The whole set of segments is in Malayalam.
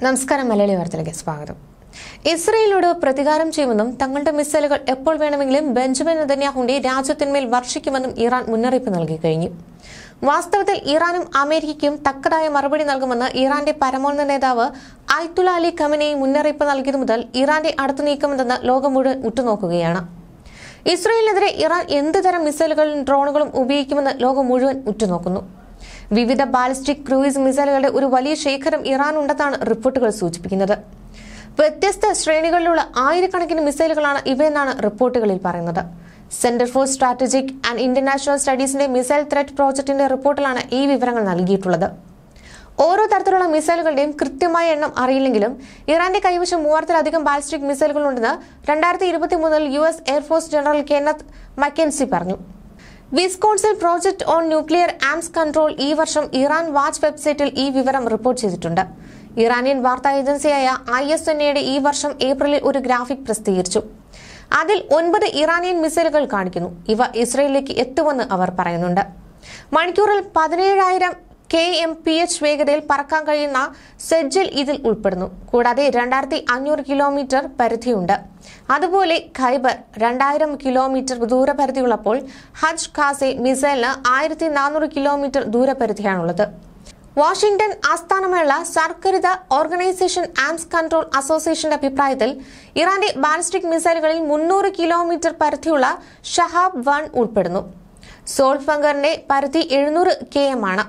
നമസ്കാരം മലയാളി വാർത്തയിലേക്ക് സ്വാഗതം ഇസ്രയേലിനോട് പ്രതികാരം ചെയ്യുമെന്നും തങ്ങളുടെ മിസൈലുകൾ എപ്പോൾ വേണമെങ്കിലും ബെഞ്ചമിൻ നെതന്യാഹുവിന്റെ രാജ്യത്തിന്മേൽ വർഷിക്കുമെന്നും ഇറാൻ മുന്നറിയിപ്പ് നൽകി കഴിഞ്ഞു വാസ്തവത്തിൽ ഇറാനും അമേരിക്കയ്ക്കും തക്കതായ മറുപടി നൽകുമെന്ന് ഇറാന്റെ പരമോന്നത നേതാവ് അയ്തുല അലി ഖമനയി മുന്നറിയിപ്പ് നൽകിയതു മുതൽ ഇറാന്റെ അടുത്ത നീക്കമെന്തെന്ന് ലോകം മുഴുവൻ ഉറ്റുനോക്കുകയാണ് ഇസ്രയേലിനെതിരെ ഇറാൻ എന്ത് തരം മിസൈലുകളും ഡ്രോണുകളും ഉപയോഗിക്കുമെന്ന് ലോകം മുഴുവൻ ഉറ്റുനോക്കുന്നു വിവിധ ബാലിസ്റ്റിക് ക്രൂയിസ് മിസൈലുകളുടെ ഒരു വലിയ ശേഖരം ഇറാൻ ഉണ്ടെന്നാണ് റിപ്പോർട്ടുകൾ സൂചിപ്പിക്കുന്നത് വ്യത്യസ്ത ശ്രേണികളിലുള്ള ആയിരക്കണക്കിന് മിസൈലുകളാണ് ഇവയെന്നാണ് റിപ്പോർട്ടുകളിൽ പറയുന്നത് centre for strategic and international സ്റ്റഡീസിന്റെ മിസൈൽ ത്രെറ്റ് പ്രോജക്ടിന്റെ റിപ്പോർട്ടിലാണ് ഈ വിവരങ്ങൾ നൽകിയിട്ടുള്ളത് ഓരോ തരത്തിലുള്ള മിസൈലുകളുടെയും കൃത്യമായ എണ്ണം അറിയില്ലെങ്കിലും ഇറാന്റെ കൈവശം മൂവായിരത്തിലധികം ബാലിസ്റ്റിക് മിസൈലുകളുണ്ടെന്ന് രണ്ടായിരത്തി ഇരുപത്തി മൂന്നിൽ U S air force general Kenneth McKenzie പറഞ്ഞു Wisconsin project on nuclear arms control ഈ വർഷം ഇറാൻ വാച്ച് വെബ്സൈറ്റിൽ ഈ വിവരം റിപ്പോർട്ട് ചെയ്തിട്ടുണ്ട് ഇറാനിയൻ വാർത്താ ഏജൻസിയായ ഐ എസ് എൻ എയുടെ ഈ വർഷം ഏപ്രിലിൽ ഒരു ഗ്രാഫിക് പ്രസിദ്ധീകരിച്ചു അതിൽ ഒൻപത് ഇറാനിയൻ മിസൈലുകൾ കാണിക്കുന്നു ഇവ ഇസ്രയേലിലേക്ക് എത്തുമെന്ന് അവർ പറയുന്നുണ്ട് മണിക്കൂറിൽ പതിനേഴായിരം കെ എം പി എച്ച് വേഗതയിൽ പറക്കാൻ കഴിയുന്ന സെഡ്ജിൽ ഇതിൽ ഉൾപ്പെടുന്നു കൂടാതെ രണ്ടായിരത്തി അഞ്ഞൂറ് കിലോമീറ്റർ പരിധിയുണ്ട് അതുപോലെ ഖൈബർ രണ്ടായിരം കിലോമീറ്റർ ദൂരപരിധിയുള്ളപ്പോൾ ഹജ് ഖാസെ മിസൈലിന് ആയിരത്തി നാനൂറ് കിലോമീറ്റർ ദൂരപരിധിയാണുള്ളത് വാഷിംഗ്ടൺ ആസ്ഥാനമായുള്ള സർക്കാരിത ഓർഗനൈസേഷൻ ആംസ് കൺട്രോൾ അസോസിയേഷന്റെ അഭിപ്രായത്തിൽ ഇറാന്റെ ബാലിസ്റ്റിക് മിസൈലുകളിൽ മുന്നൂറ് കിലോമീറ്റർ പരിധിയുള്ള ഷഹാബ് വൺ ഉൾപ്പെടുന്നു സോൾഫംഗറിന്റെ പരിധി എഴുന്നൂറ് കെ എം ആണ്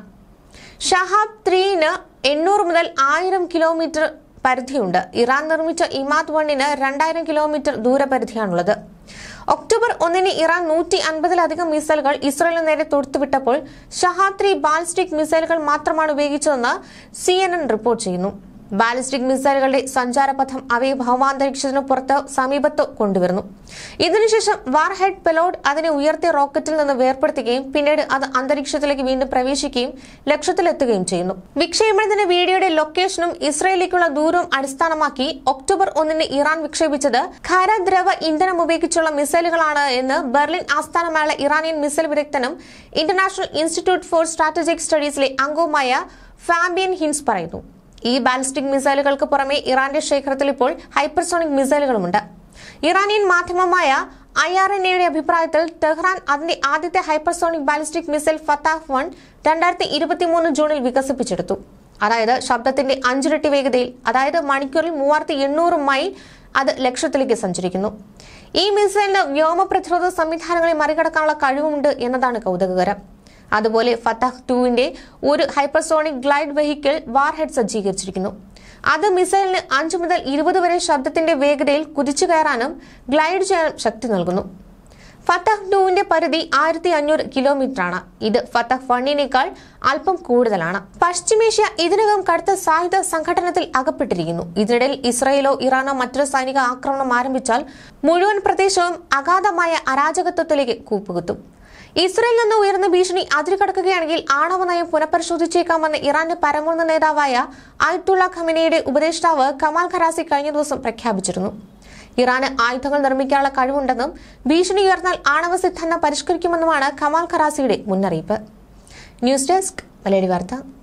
ഷഹാബ് ത്രീന് എണ്ണൂറ് മുതൽ ആയിരം കിലോമീറ്റർ പരിധിയുണ്ട് ഇറാൻ നിർമ്മിച്ച ഇമാദ് വണ്ണിന് രണ്ടായിരം കിലോമീറ്റർ ദൂരപരിധിയാണുള്ളത് ഒക്ടോബർ ഒന്നിന് ഇറാൻ നൂറ്റി അൻപതിലധികം മിസൈലുകൾ ഇസ്രയേലിന് നേരെ തൊടുത്തുവിട്ടപ്പോൾ ഷഹാബ് ത്രീ ബാലിസ്റ്റിക് മിസൈലുകൾ മാത്രമാണ് ഉപയോഗിച്ചതെന്ന് സി റിപ്പോർട്ട് ചെയ്യുന്നു ബാലിസ്റ്റിക് മിസൈലുകളുടെ സഞ്ചാരപഥം അവയെ ഭൗമാന്തരീക്ഷത്തിന് പുറത്ത് സമീപത്ത് കൊണ്ടുവരുന്നു ഇതിനുശേഷം വാർഹെഡ് പെലോഡ് അതിനെ ഉയർത്തിയ റോക്കറ്റിൽ നിന്ന് വേർപെടുത്തുകയും പിന്നീട് അത് അന്തരീക്ഷത്തിലേക്ക് വീണ്ടും പ്രവേശിക്കുകയും ലക്ഷ്യത്തിലെത്തുകയും ചെയ്യുന്നു വിക്ഷേപണത്തിന്റെ വീഡിയോയുടെ ലൊക്കേഷനും ഇസ്രയേലിലേക്കുള്ള ദൂരവും അടിസ്ഥാനമാക്കി ഒക്ടോബർ ഒന്നിന് ഇറാൻ വിക്ഷേപിച്ചത് ഖരദ്രവ ഇന്ധനം ഉപയോഗിച്ചുള്ള മിസൈലുകളാണ് എന്ന് ബെർലിൻ ആസ്ഥാനമായുള്ള ഇറാനിയൻ മിസൈൽ വിദഗ്ധനും ഇന്റർനാഷണൽ ഇൻസ്റ്റിറ്റ്യൂട്ട് ഫോർ സ്ട്രാറ്റജിക് സ്റ്റഡീസിലെ അംഗവുമായ ഫാബിയൻ ഹിൻസ് പറയുന്നു ഈ ബാലിസ്റ്റിക് മിസൈലുകൾക്ക് പുറമെ ഇറാന്റെ ശേഖരത്തിൽ ഇപ്പോൾ ഹൈപ്പർസോണിക് മിസൈലുകളുമുണ്ട് ഇറാനിയൻ മാധ്യമമായ ഐ ആർ എൻ എയുടെ അഭിപ്രായത്തിൽ ടെഹ്റാൻ അതിന്റെ ആദ്യത്തെ hypersonic ballistic missile Fattah one രണ്ടായിരത്തി ഇരുപത്തിമൂന്ന് ജൂണിൽ വികസിപ്പിച്ചെടുത്തു അതായത് ശബ്ദത്തിന്റെ അഞ്ചിരട്ടി വേഗതയിൽ അതായത് മണിക്കൂറിൽ മൂവായിരത്തി എണ്ണൂറ് മൈൽ അത് ലക്ഷ്യത്തിലേക്ക് സഞ്ചരിക്കുന്നു ഈ മിസൈലിന് വ്യോമ പ്രതിരോധ സംവിധാനങ്ങളെ മറികടക്കാനുള്ള കഴിവുമുണ്ട് എന്നതാണ് കൗതുകകരം അതുപോലെ ഫത്തഹ് ടുവിന്റെ ഒരു ഹൈപ്പർസോണിക് ഗ്ലൈഡ് വെഹിക്കിൾ വാർഹെഡ് സജ്ജീകരിച്ചിരിക്കുന്നു അത് മിസൈലിന് അഞ്ചു മുതൽ ഇരുപത് വരെ ശബ്ദത്തിന്റെ വേഗതയിൽ കുതിച്ചു കയറാനും ഗ്ലൈഡ് ചെയ്യാനും ശക്തി നൽകുന്നു ഫത്തഹ് ടുവിന്റെ പരിധി ആയിരത്തി അഞ്ഞൂറ് കിലോമീറ്റർ ആണ് ഇത് ഫത്തഹ് വണ്ണിനേക്കാൾ അല്പം കൂടുതലാണ് പശ്ചിമേഷ്യ ഇതിനകം കടുത്ത സായുധ സംഘടനത്തിൽ അകപ്പെട്ടിരിക്കുന്നു ഇതിനിടയിൽ ഇസ്രയേലോ ഇറാനോ മറ്റൊരു സൈനിക ആക്രമണം ആരംഭിച്ചാൽ മുഴുവൻ പ്രദേശവും അഗാധമായ അരാജകത്വത്തിലേക്ക് കൂപ്പുകുത്തും ഇസ്രയേലിൽ നിന്ന് ഉയർന്ന ഭീഷണി അതിരുകടക്കുകയാണെങ്കിൽ ആണവ നയം പുനഃപരിശോധിച്ചേക്കാമെന്ന് ഇറാന്റെ പരമോന്നത നേതാവായ അയത്തുള്ള ഖമിനയുടെ ഉപദേഷ്ടാവ് കമാൽ ഖറാസി കഴിഞ്ഞ ദിവസം പ്രഖ്യാപിച്ചിരുന്നു ഇറാന് ആയുധങ്ങൾ നിർമ്മിക്കാനുള്ള കഴിവുണ്ടെന്നും ഭീഷണി ഉയർന്നാൽ ആണവ സിദ്ധാന്തം പരിഷ്കരിക്കുമെന്നുമാണ് കമാൽ ഖറാസിയുടെ മുന്നറിയിപ്പ് ന്യൂസ് ഡെസ്ക് മലയാളി വാർത്ത